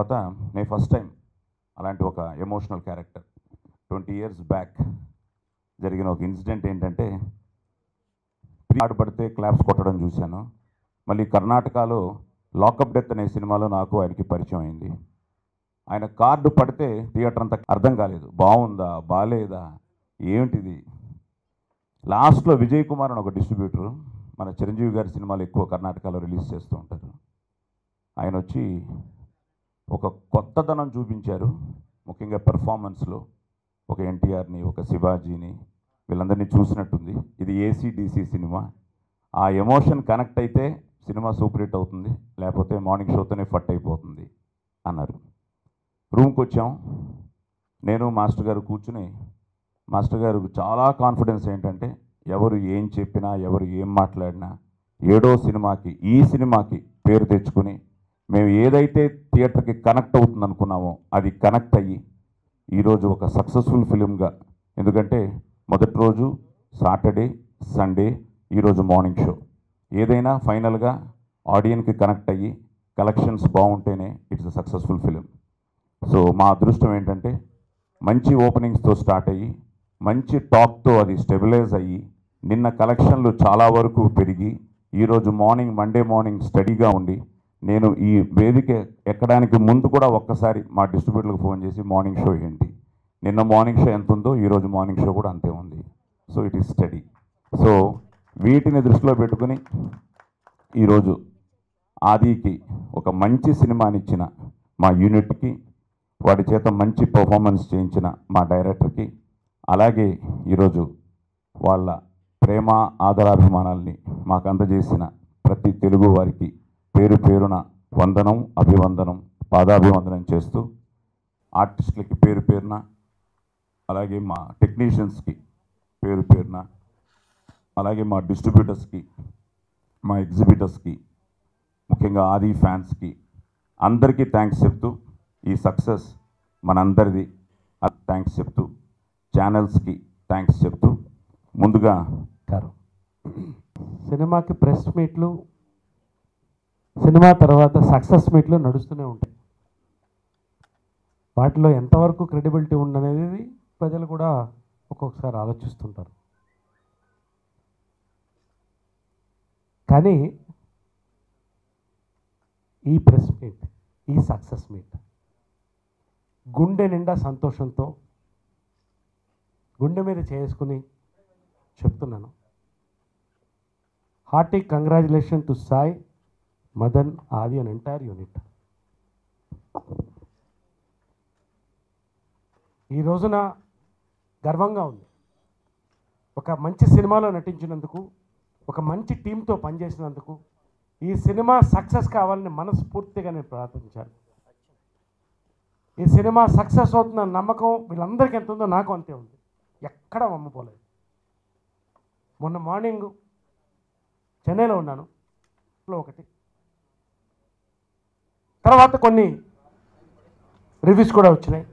తర్వాత నేను first time అలాంటి ఒక emotional character twenty years back జరిగిన ఒక ఇన్సిడెంట్ ఏంటంటే ఆడు పడితే క్లాప్స్ కొట్టడం చూశాను మళ్ళీ కర్ణాటకలో లాకప్ డెత్ అనే సినిమాలో నాకు ఆయనకి పరిచయం అయింది ఆయన కార్డు పడితే థియేటర్ అంతా అర్థం కాలేదు బాగుందా బాగాలేదా ఏమిటిది లాస్ట్లో విజయ్ కుమార్ అని ఒక డిస్ట్రిబ్యూటర్ మన చిరంజీవి గారి సినిమాలు ఎక్కువ కర్ణాటకలో రిలీజ్ చేస్తూ ఉంటారు ఆయన వచ్చి ఒక కొత్తదనం చూపించారు ముఖ్యంగా పెర్ఫార్మెన్స్లో ఒక ఎన్టీఆర్ని ఒక శివాజీని వీళ్ళందరినీ చూసినట్టుంది ఇది ఏసీడీసీ సినిమా ఆ ఎమోషన్ కనెక్ట్ అయితే సినిమా సూపర్ హిట్ అవుతుంది లేకపోతే మార్నింగ్ షోతోనే ఫట్ అయిపోతుంది అన్నారు రూమ్కి వచ్చాం నేను మాస్టర్ గారు కూర్చుని మాస్టర్ గారు చాలా కాన్ఫిడెన్స్ ఏంటంటే ఎవరు ఏం చెప్పినా ఎవరు ఏం మాట్లాడినా ఏడో సినిమాకి ఈ సినిమాకి పేరు తెచ్చుకుని మేము ఏదైతే థియేటర్కి కనెక్ట్ అవుతుంది అనుకున్నామో అది కనెక్ట్ అయ్యి ఈరోజు ఒక సక్సెస్ఫుల్ ఫిలింగా ఎందుకంటే మొదటి రోజు సాటర్డే సండే ఈరోజు మార్నింగ్ షో ఏదైనా ఫైనల్గా ఆడియన్కి కనెక్ట్ అయ్యి కలెక్షన్స్ బాగుంటేనే it's a successful film so మా అదృష్టం ఏంటంటే మంచి ఓపెనింగ్స్తో స్టార్ట్ అయ్యి మంచి టాక్తో అది స్టెబిలైజ్ అయ్యి నిన్న కలెక్షన్లు చాలా వరకు పెరిగి ఈరోజు మార్నింగ్ మండే మార్నింగ్ స్టడీగా ఉండి నేను ఈ వేదిక ఎక్కడానికి ముందు కూడా ఒక్కసారి మా డిస్ట్రిబ్యూటర్లకు ఫోన్ చేసి మార్నింగ్ షో ఏంటి నిన్న మార్నింగ్ షో ఎంత ఉందో ఈరోజు మార్నింగ్ షో కూడా అంతే ఉంది so it is study so వీటిని దృష్టిలో పెట్టుకుని ఈరోజు ఆదికి ఒక మంచి సినిమానిచ్చిన మా యూనిట్కి వాడి చేత మంచి పర్ఫార్మెన్స్ చేయించిన మా డైరెక్టర్కి అలాగే ఈరోజు వాళ్ళ ప్రేమ ఆదరాభిమానాల్ని మాకు అందజేసిన ప్రతి తెలుగు వారికి పేరు పేరున వందనం అభివందనం పాదాభివందనం చేస్తూ ఆర్టిస్టులకి పేరు పేరున అలాగే మా టెక్నీషియన్స్కి పేరు పేరున అలాగే మా డిస్ట్రిబ్యూటర్స్కి మా ఎగ్జిబిటర్స్కి ముఖ్యంగా ఆది ఫ్యాన్స్కి అందరికీ థ్యాంక్స్ చెప్తూ ఈ సక్సెస్ మనందరిది థ్యాంక్స్ చెప్తూ ఛానల్స్కి థ్యాంక్స్ చెప్తూ ముందుగా గారు సినిమాకి ప్రెస్ మీట్లు సినిమా తర్వాత సక్సెస్ మీట్లు నడుస్తూనే ఉంటాయి వాటిలో ఎంతవరకు క్రెడిబిలిటీ ఉందనేది ప్రజలు కూడా ఒక్కొక్కసారి ఆలోచిస్తుంటారు కానీ ఈ ప్రెస్ మీట్ ఈ సక్సెస్ మీట్ గుండె నిండా సంతోషంతో గుండె మీద చేసుకుని చెప్తున్నాను hearty congratulation to Sai Madan Aadi and entire unit ఈ రోజున గర్వంగా ఉంది ఒక మంచి సినిమాలో నటించినందుకు ఒక మంచి టీంతో పనిచేసినందుకు ఈ సినిమా సక్సెస్ కావాలని మనస్ఫూర్తిగా నేను ప్రార్థించాను ఈ సినిమా సక్సెస్ అవుతున్న నమ్మకం వీళ్ళందరికీ ఎంత ఉందో నాకు అంతే ఉంది ఎక్కడ అమ్మపోలేదు మొన్న మార్నింగ్ చెన్నైలో ఉన్నాను లో ఒకటి తర్వాత కొన్ని రివ్యూస్ కూడా వచ్చినాయి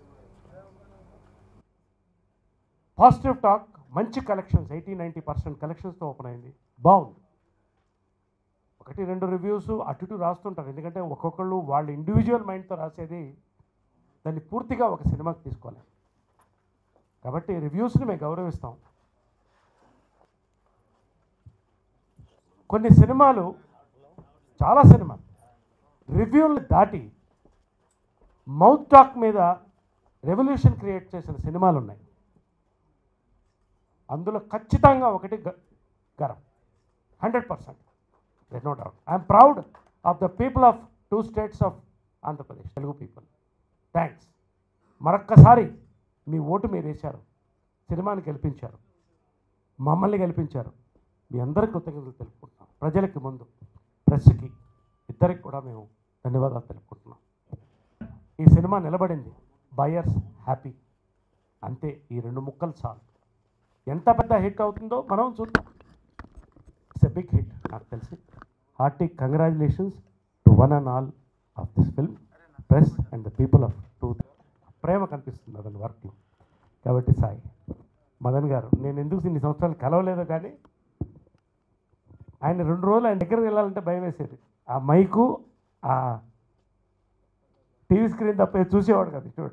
పాజిటివ్ టాక్ మంచి కలెక్షన్స్ ఎయిటీ నైంటీ పర్సెంట్ కలెక్షన్స్తో ఓపెన్ అయింది బాగుంది ఒకటి రెండు రివ్యూస్ అటు ఇటు రాస్తుంటారు ఎందుకంటే ఒక్కొక్కళ్ళు వాళ్ళ ఇండివిజువల్ మైండ్తో రాసేది దాన్ని పూర్తిగా ఒక సినిమాకి తీసుకోవాలి కాబట్టి రివ్యూస్ని మేము గౌరవిస్తాం కొన్ని సినిమాలు చాలా సినిమాలు రివ్యూలు దాటి మౌత్ టాక్ మీద రెవల్యూషన్ క్రియేట్ చేసిన సినిమాలు ఉన్నాయి అందులో ఖచ్చితంగా ఒకటి గ- Garam hundred percent there no doubt I'm proud of the people of two states of Andhra Pradesh Telugu people thanks మరొక్కసారి మీ ఓటు మీరు వేశారు సినిమాని గెలిపించారు మమ్మల్ని గెలిపించారు మీ అందరికీ కృతజ్ఞతలు తెలుపుకుంటున్నాం ప్రజలకి ముందు ప్రెస్కి ఇద్దరికి కూడా మేము ధన్యవాదాలు తెలుపుకుంటున్నాం ఈ సినిమా నిలబడింది బయర్స్ హ్యాపీ అంతే ఈ రెండు ముక్కలు చాలు ఎంత పెద్ద హిట్ అవుతుందో మనం చూద్దాం ఇట్స్ ఎ బిగ్ హిట్ నాకు తెలిసి hearty congratulations to one and all of this film press and the people of two ప్రేమ కనిపిస్తుంది అతని వర్క్లో కాబట్టి సాయి మదన్ గారు నేను ఎందుకు ఇన్ని సంవత్సరాలు కలవలేదు కానీ ఆయన రెండు రోజులు ఆయన దగ్గరికి వెళ్ళాలంటే భయం వేసేది ఆ మైకు ఆ టీవీ స్క్రీన్ తప్ప ఏది చూసేవాడు కదా చూడు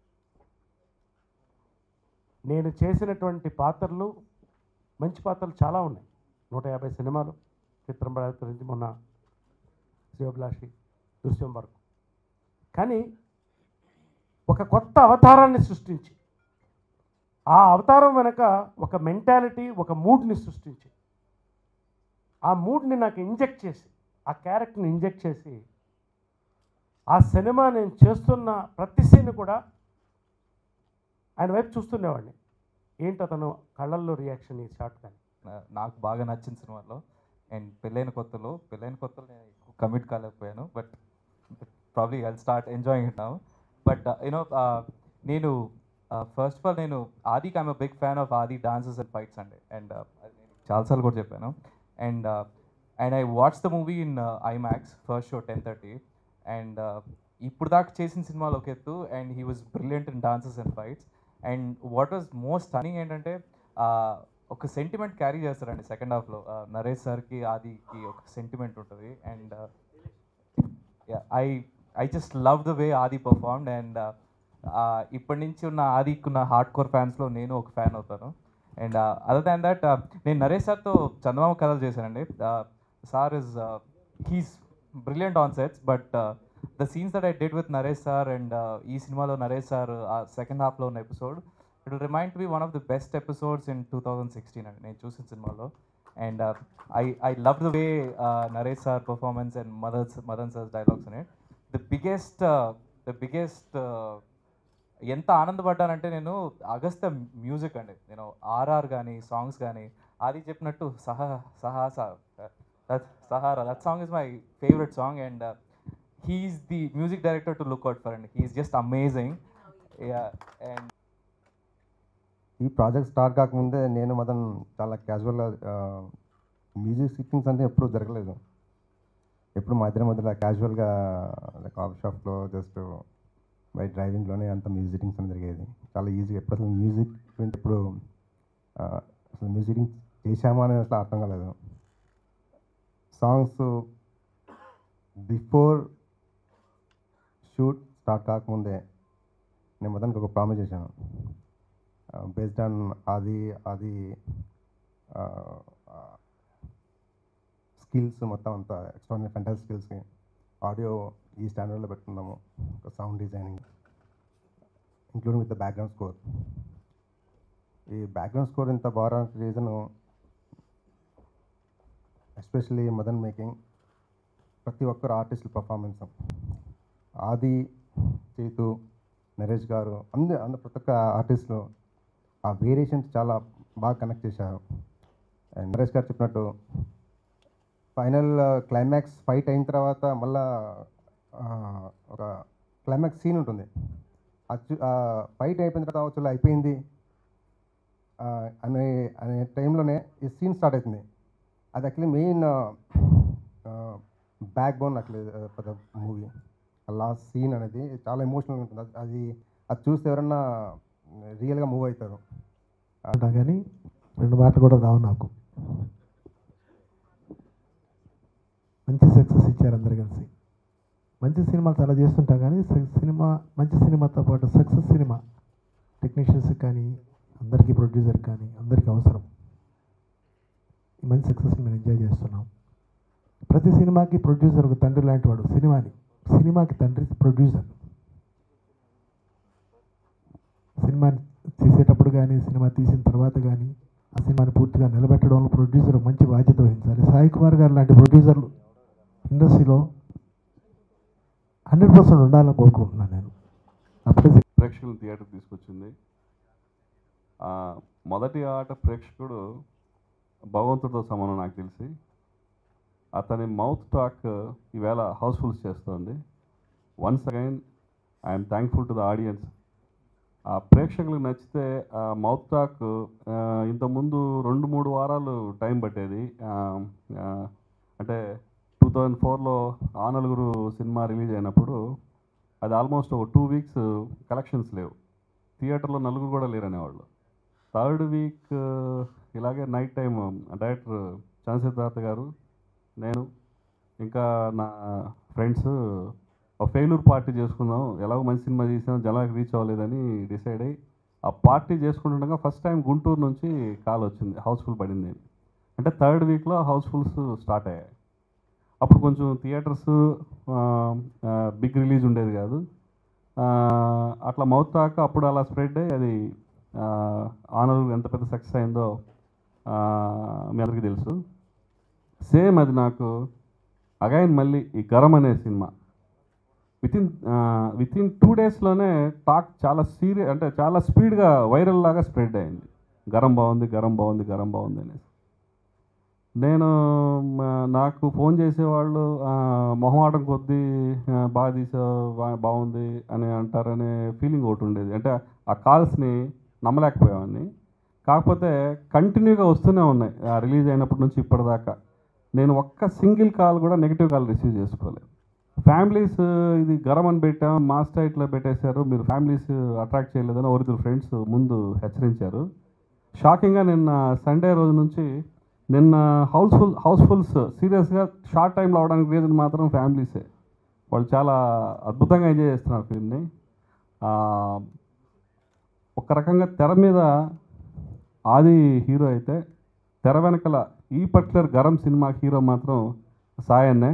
నేను చేసినటువంటి పాత్రలు మంచి పాత్రలు చాలా ఉన్నాయి నూట యాభై సినిమాలు చిత్రం నుంచి మొన్న శివభిలాషి దృశ్యం వరకు కానీ ఒక కొత్త అవతారాన్ని సృష్టించి ఆ అవతారం వెనక ఒక మెంటాలిటీ ఒక మూడ్ని సృష్టించి ఆ మూడ్ని నాకు ఇంజెక్ట్ చేసి ఆ క్యారెక్టర్ని ఇంజెక్ట్ చేసి ఆ సినిమా నేను చేస్తున్న ప్రతి సీన్ కూడా ఆయన వైపు చూస్తుండేవాడిని ఏంటి అతను కళ్ళల్లో రియాక్షన్ ఈ షాట్ కానీ నా- నాకు బాగా నచ్చిన సినిమాలో అండ్ పెళ్ళైన కొత్తలో పెళ్ళైన కొత్తలో నేను ఎక్కువ కమిట్ కాలేకపోయాను but probably I start enjoying it now but you know నేను ఫస్ట్ ఆఫ్ ఆల్ నేను ఆదికి I'm big fan of Aadi dances and fights అండి అండ్ చాలాసార్లు కూడా చెప్పాను and and I watch the movie in IMAX first show ten thirty and ఇప్పుడు దాకా చేసిన సినిమాలు ఒక ఎత్తు and he was brilliant in dances and fights and what was most stunning ఏంటంటే uh, ఒక సెంటిమెంట్ క్యారీ చేస్తారండి సెకండ్ హాఫ్లో నరేష్ సార్కి ఆదికి ఒక సెంటిమెంట్ ఉంటుంది and I I just love the way Aadi performed and ఇప్పటి నుంచి ఉన్న ఆదికి ఉన్న హార్డ్ కోర్ ఫ్యాన్స్లో నేను ఒక ఫ్యాన్ అవుతాను అండ్ అదర్ దాన్ దట్ నేను నరేష్ సార్తో చందమామ కథలు చేశానండి sir is he's brilliant on sets but the scenes that I did with Naresh sir and ఈ సినిమాలో నరేష్ సార్ ఆ సెకండ్ హాఫ్లో ఉన్న episode it will remind to be one of the best episodes in two thousand sixteen అండి నేను చూసిన సినిమాలో and I I love the way Naresh sir performance and mothers Madan sir's dialogues అనే ద బిగ్గెస్ట్ ద బిగ్గెస్ట్ ఎంత ఆనందపడ్డానంటే నేను అగస్త music అండి నేను ఆర్ఆర్ కానీ సాంగ్స్ కానీ అది చెప్పినట్టు సహా సహా Sahara that song is my favourite song and he's the music director to look out for and he's just amazing and ఈ ప్రాజెక్ట్ స్టార్ట్ కాకముందే నేను మదన్ చాలా క్యాజువల్గా మ్యూజిక్ సిట్టింగ్స్ అంటే ఎప్పుడూ జరగలేదు ఎప్పుడు మా ఇద్దరి మధ్యలో క్యాజువల్గా కాఫీ షాప్లో జస్ట్ బై డ్రైవింగ్లోనే అంత మ్యూజిక్ సిట్టింగ్స్ అని జరిగేది చాలా ఈజీగా ఎప్పుడు అసలు మ్యూజిక్ గురించి ఎప్పుడు ఆ, అసలు మ్యూజిక్ సిట్టింగ్స్ చేశామా అనేది అసలు అర్థం కాలేదు సాంగ్స్ బిఫోర్ షూట్ స్టార్ట్ కాకముందే నేను మదన్కి ఒక ప్రామిస్ చేశాను బేస్డ్ ఆన్ అది అది స్కిల్స్ మొత్తం అంతా ఎక్స్ట్రాడినరీ ఫెంటాస్ స్కిల్స్కి ఆడియో ఈ స్టాండర్డ్లో పెట్టుకున్నాము ఒక sound designing including with the background score ఈ బ్యాక్గ్రౌండ్ స్కోర్ ఇంత బాగానికి రీజన్ ఎస్పెషలీ మదన్ మేకింగ్ ప్రతి ఒక్కరు ఆర్టిస్టుల పర్ఫార్మెన్స్ ఆది చేతు నరేష్ గారు అందరు అందరు ప్రతి ఒక్క ఆర్టిస్టులు ఆ వేరియేషన్స్ చాలా బాగా కనెక్ట్ చేశారు అండ్ నరేష్ గారు చెప్పినట్టు ఫైనల్ క్లైమాక్స్ ఫైట్ అయిన తర్వాత మళ్ళా ఆ, ఒక క్లైమాక్స్ సీన్ ఉంటుంది ఫైట్ అయిపోయిన తర్వాత చలో అయిపోయింది ఆ, అనే అనే టైంలోనే ఈ సీన్ స్టార్ట్ అవుతుంది అది actually main backbone actually for the movie last scene అనేది చాలా ఎమోషనల్గా ఉంటుంది అది- అది అది చూస్తే ఎవరన్నా రియల్గా మూవ్ అవుతారు అంటా కానీ రెండు మాటలు కూడా రావు నాకు మంచి సక్సెస్ ఇచ్చారు అందరు కలిసి మంచి సినిమాలు చాలా చేస్తుంటాం కానీ స- సినిమా మంచి సినిమాతో పాటు సక్సెస్ సినిమా టెక్నీషియన్స్ కానీ అందరికీ ప్రొడ్యూసర్ కానీ అందరికీ అవసరం ఈ మంచి సక్సెస్ మేము ఎంజాయ్ చేస్తున్నాం ప్రతి సినిమాకి ప్రొడ్యూసర్ ఒక తండ్రి లాంటి వాడు సినిమాని సినిమాకి తండ్రి ప్రొడ్యూసర్ సినిమాని తీసేటప్పుడు కానీ సినిమా తీసిన తర్వాత కానీ ఆ సినిమాని పూర్తిగా నిలబెట్టడంలో ప్రొడ్యూసర్ మంచి బాధ్యత వహించాలి సాయి కుమార్ గారు లాంటి ప్రొడ్యూసర్లు ఇండస్ట్రీలో హండ్రెడ్ పర్సెంట్ ఉండాలని కోరుకుంటున్నాను నేను అప్పుడే ప్రేక్షకులు థియేటర్ తీసుకొచ్చింది ఆ, మొదటి ఆట ప్రేక్షకుడు భగవంతుడితో సమానం నాకు తెలిసి అతని మౌత్ టాక్ ఈవేళ హౌస్ఫుల్స్ చేస్తోంది once again I'm thankful to the audience ఆ ప్రేక్షకులకు నచ్చితే ఆ మౌత్ టాక్ ఆ, ఇంతకుముందు రెండు మూడు వారాలు టైం పట్టేది ఆ, ఆ, అంటే టూ థౌజండ్ ఫోర్లో ఆ నలుగురు సినిమా రిలీజ్ అయినప్పుడు అది ఆల్మోస్ట్ ఒక టూ వీక్స్ కలెక్షన్స్ లేవు థియేటర్లో నలుగురు కూడా లేరు అనేవాళ్ళు థర్డ్ వీక్ ఇలాగే నైట్ టైం డైరెక్టర్ చంద్రశేఖర్ గారు నేను ఇంకా నా ఫ్రెండ్స్ ఒక ఫెయిల్యూర్ పార్టీ చేసుకుందాం ఎలాగో మంచి సినిమా చేసాం జనాలకు రీచ్ అవ్వలేదని డిసైడ్ అయ్యి ఆ పార్టీ చేసుకుంటుండగా ఫస్ట్ టైం గుంటూరు నుంచి కాల్ వచ్చింది హౌస్ఫుల్ పడింది అంటే థర్డ్ వీక్లో హౌస్ఫుల్స్ స్టార్ట్ అయ్యాయి అప్పుడు కొంచెం థియేటర్స్ బిగ్ రిలీజ్ ఉండేది కాదు ఆ, అట్లా మౌత్ టాక్ అప్పుడు అలా స్ప్రెడ్ అయ్యి అది ఆనర్ ఎంత పెద్ద సక్సెస్ అయిందో ఆ, మీ అందరికీ తెలుసు సేమ్ అది నాకు అగైన్ మళ్ళీ ఈ గరం అనే సినిమా with in with in two డేస్లోనే టాక్ చాలా సీరియస్ అంటే చాలా స్పీడ్గా వైరల్ లాగా స్ప్రెడ్ అయింది గరం బాగుంది గరం బాగుంది గరం బాగుంది అనేసి నేను మ, నాకు ఫోన్ చేసేవాళ్ళు ఆ, మొహమాటం కొద్దీ ఆ, బాగా తీసావు బా- బాగుంది అని అంటారనే ఫీలింగ్ ఒకటి ఉండేది అంటే ఆ కాల్స్ని నమ్మలేకపోయేవాడిని కాకపోతే కంటిన్యూగా వస్తూనే ఉన్నాయి ఆ రిలీజ్ అయినప్పటి నుంచి ఇప్పటిదాకా నేను ఒక్క సింగిల్ కాల్ కూడా నెగిటివ్ కాల్ రిసీవ్ చేసుకోలేదు ఫ్యామిలీస్ ఇది గరం అని పెట్టాం మాస్ టైట్లో పెట్టేశారు మీరు ఫ్యామిలీస్ అట్రాక్ట్ చేయలేదని ఒకరిద్దరు ఫ్రెండ్స్ ముందు హెచ్చరించారు షాకింగ్గా నిన్న సండే రోజు నుంచి నిన్న హౌస్ఫుల్ హౌస్ఫుల్స్ సీరియస్గా షార్ట్ టైంలో అవడానికి రీజన్ మాత్రం ఫ్యామిలీసే వాళ్ళు చాలా అద్భుతంగా ఎంజాయ్ చేస్తున్నారు ఫిల్మ్ని ఒక రకంగా తెర మీద ఆది హీరో అయితే తెర వెనకల ఈ పర్టికులర్ గరం సినిమా హీరో మాత్రం సాయన్నే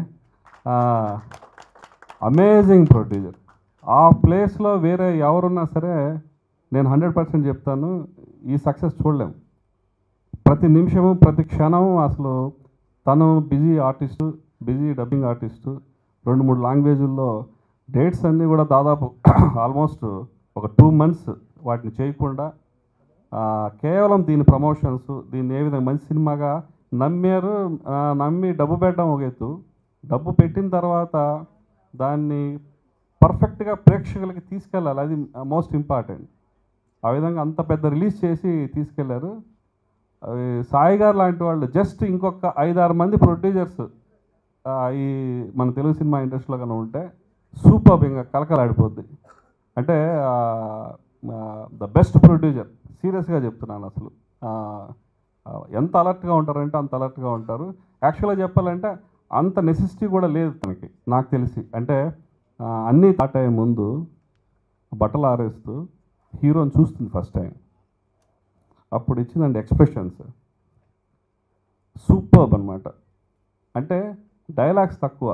అమేజింగ్ ప్రొడ్యూసర్ ఆ ప్లేస్లో వేరే ఎవరున్నా సరే నేను హండ్రెడ్ పర్సెంట్ చెప్తాను ఈ సక్సెస్ చూడలేము ప్రతి నిమిషము ప్రతి క్షణం అసలు తను busy artist busy dubbing artist రెండు మూడు లాంగ్వేజుల్లో డేట్స్ అన్నీ కూడా దాదాపు ఆల్మోస్ట్ ఒక టూ మంత్స్ వాటిని చేయకుండా ఆ, కేవలం దీని ప్రమోషన్స్ దీన్ని ఏ విధంగా మంచి సినిమాగా నమ్మారు ఆ, నమ్మి డబ్బు పెట్టడం ఒక ఎత్తు డబ్బు పెట్టిన తర్వాత దాన్ని పర్ఫెక్ట్గా ప్రేక్షకులకి తీసుకెళ్ళాలి అది మోస్ట్ ఇంపార్టెంట్ ఆ విధంగా అంత పెద్ద రిలీజ్ చేసి తీసుకెళ్లారు అవి సాయి గారు లాంటి వాళ్ళు జస్ట్ ఇంకొక ఐదారు మంది ప్రొడ్యూసర్స్ ఈ మన తెలుగు సినిమా ఇండస్ట్రీలో కన్నా ఉంటే సూపర్ ఇంకా కలకలాడిపోద్ది అంటే ద బెస్ట్ ప్రొడ్యూసర్ సీరియస్గా చెప్తున్నాను అసలు ఆ, ఆ, ఎంత అలర్ట్గా ఉంటారంటే అంత అలర్ట్గా ఉంటారు యాక్చువల్గా చెప్పాలంటే అంత నెసెసిటీ కూడా లేదు తనకి నాకు తెలిసి అంటే ఆ, అన్నీ స్టార్ట్ అయ్యే ముందు బట్టలు ఆరేస్తూ హీరోని చూస్తుంది ఫస్ట్ టైం అప్పుడు ఇచ్చిందండి ఎక్స్ప్రెషన్స్ సూపర్బ్ అనమాట అంటే డైలాగ్స్ తక్కువ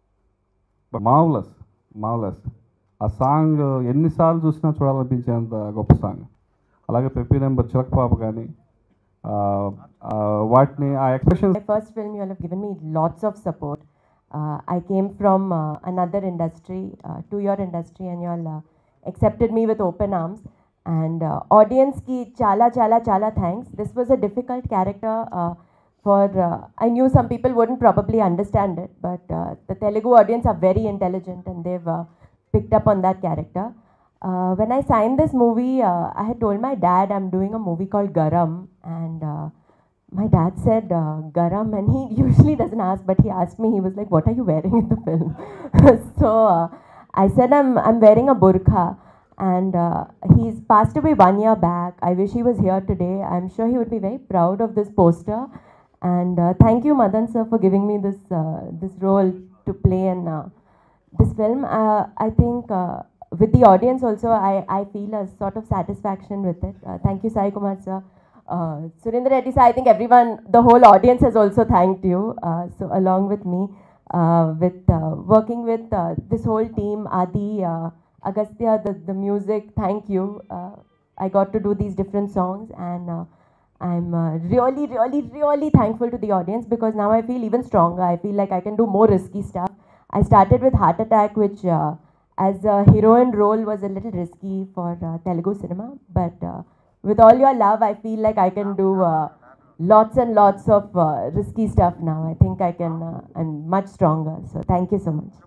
మావులస్ మావులస్ ఆ సాంగ్ ఎన్నిసార్లు చూసినా చూడాలనిపించేంత గొప్ప సాంగ్ అలాగే పెప్పి నెంబర్ చిలక పాప కానీ ఆ, ఆ, వాటిని ఆ expressions My first film, you all have given me lots of support. Uh, I came from uh, another industry, uh, to your industry, and you all uh, accepted me with open arms. And uh, audience ki chala chala chala thanks. This was a difficult character. Uh, for uh, I knew some people wouldn't probably understand it, but uh, the Telugu audience are very intelligent and they've uh, picked up on that character. Uh, when I signed this movie, uh, I had told my dad I'm doing a movie called Garam, and uh, my dad said uh, garam and he usually doesn't ask but he asked me he was like what are you wearing in the film so uh, i said i'm i'm wearing a burqa and uh, he's passed away one year back i wish he was here today i'm sure he would be very proud of this poster and uh, thank you madan sir for giving me this uh, this role to play in uh, this film uh, i think uh, with the audience also I, I feel a sort of satisfaction with it uh, thank you sai kumar sir uh, Surendra Reddy sir, I think everyone, the whole audience has also thanked you. Uh, so along with me, uh, with uh, working with uh, this whole team, Adi, uh, Agastya, the, the music, thank you. Uh, I got to do these different songs and uh, I'm uh, really, really, really thankful to the audience because now I feel even stronger. I feel like I can do more risky stuff. I started with Heart Attack, which uh, as a heroine role was a little risky for uh, Telugu cinema, but uh, with all your love, I feel like I can do uh, lots and lots of uh, risky stuff now. I think I can, uh, I'm much stronger. So thank you so much.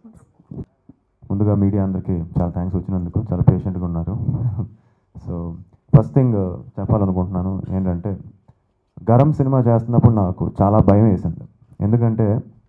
ముందుగా media అందరికీ చాలా thanks వచ్చినందుకు చాలా పేషెంట్గా ఉన్నారు so first thing చెప్పాలనుకుంటున్నాను ఏంటంటే garam cinema చేస్తున్నప్పుడు నాకు చాలా భయం వేసింది ఎందుకంటే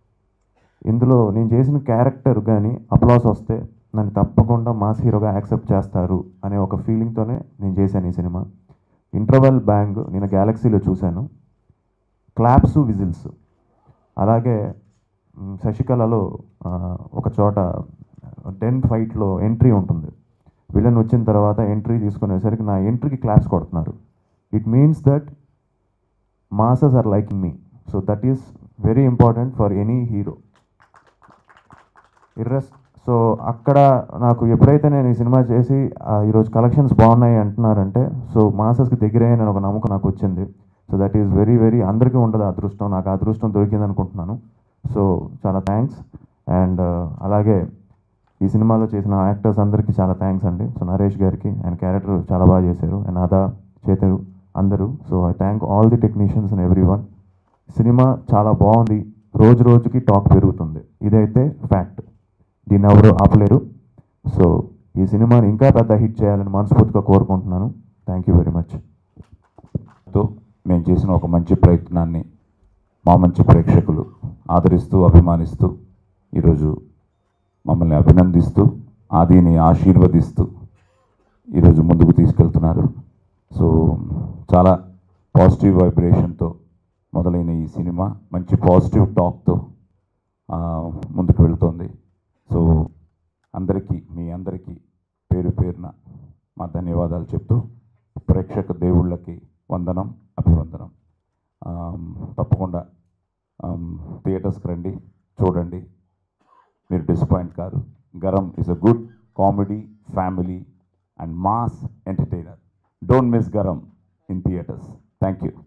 ఇందులో నేను చేసిన క్యారెక్టర్ కానీ అప్లాస్ వస్తే నన్ను తప్పకుండా మాస్ హీరోగా యాక్సెప్ట్ చేస్తారు అనే ఒక ఫీలింగ్తోనే నేను చేశాను ఈ సినిమా ఇంటర్వెల్ బ్యాంగ్ నేను గ్యాలక్సీలో చూశాను క్లాప్స్ విజిల్స్ అలాగే మ్, శశికళలో ఆ, ఒక చోట డెన్ ఫైట్లో ఎంట్రీ ఉంటుంది విలన్ వచ్చిన తర్వాత ఎంట్రీ తీసుకునేసరికి నా ఎంట్రీకి క్లాప్స్ కొడుతున్నారు it means that masses are liking me so that is very important for any hero ఇర్రెస్ సో అక్కడ నాకు ఎప్పుడైతే నేను ఈ సినిమా చేసి ఆ, ఈరోజు కలెక్షన్స్ బాగున్నాయి అంటున్నారంటే సో మాసెస్కి దగ్గరే నేను ఒక నమ్మకం నాకు వచ్చింది so that is very very అందరికీ ఉండదు ఆ అదృష్టం నాకు ఆ అదృష్టం దొరికింది అనుకుంటున్నాను సో చాలా థ్యాంక్స్ అండ్ అలాగే ఈ సినిమాలో చేసిన యాక్టర్స్ అందరికీ చాలా థ్యాంక్స్ అండి సో నరేష్ గారికి ఆయన క్యారెక్టర్ చాలా బాగా చేశారు అండ్ అదా చేతారు అందరూ so I thank all the technicians and everyone cinema చాలా బాగుంది రోజు రోజుకి టాక్ పెరుగుతుంది ఇదైతే ఫ్యాక్ట్ దీన్ని ఎవరు ఆపలేరు సో ఈ సినిమాని ఇంకా పెద్ద హిట్ చేయాలని మనస్ఫూర్తిగా కోరుకుంటున్నాను థ్యాంక్ యూ వెరీ మచ్ తో మేము చేసిన ఒక మంచి ప్రయత్నాన్ని మా మంచి ప్రేక్షకులు ఆదరిస్తూ అభిమానిస్తూ ఈరోజు మమ్మల్ని అభినందిస్తూ ఆదిని ఆశీర్వదిస్తూ ఈరోజు ముందుకు తీసుకెళ్తున్నారు సో చాలా పాజిటివ్ వైబ్రేషన్తో మొదలైన ఈ సినిమా మంచి పాజిటివ్ టాక్తో ఆ, ముందుకు వెళ్తోంది సో అందరికీ మీ అందరికీ పేరు పేరున మా ధన్యవాదాలు చెప్తూ ప్రేక్షక దేవుళ్ళకి వందనం అభివందనం ఆమ్, తప్పకుండా ఆమ్, థియేటర్స్కి రండి చూడండి మీరు డిసప్పాయింట్ కాదు Garam is a good comedy family and mass entertainer don't miss Garam in theatres thank you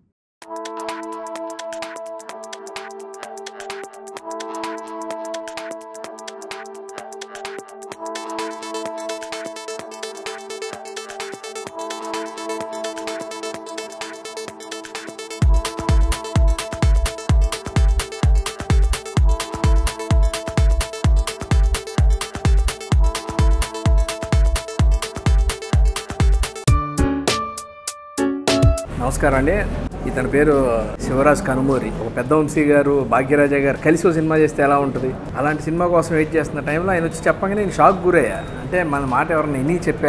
నమస్కారం అండి ఇతని పేరు శివరాజ్ కనుమూరి ఒక పెద్ద వంశీ గారు భాగ్యరాజా గారు కలిసి ఒక సినిమా చేస్తే ఎలా ఉంటుంది అలాంటి సినిమా కోసం వెయిట్ చేస్తున్న టైంలో ఆయన వచ్చి చెప్పగానే నేను షాక్ గురయ్యా అంటే మన మాట ఎవరన్నా ఎన్ని చెప్పా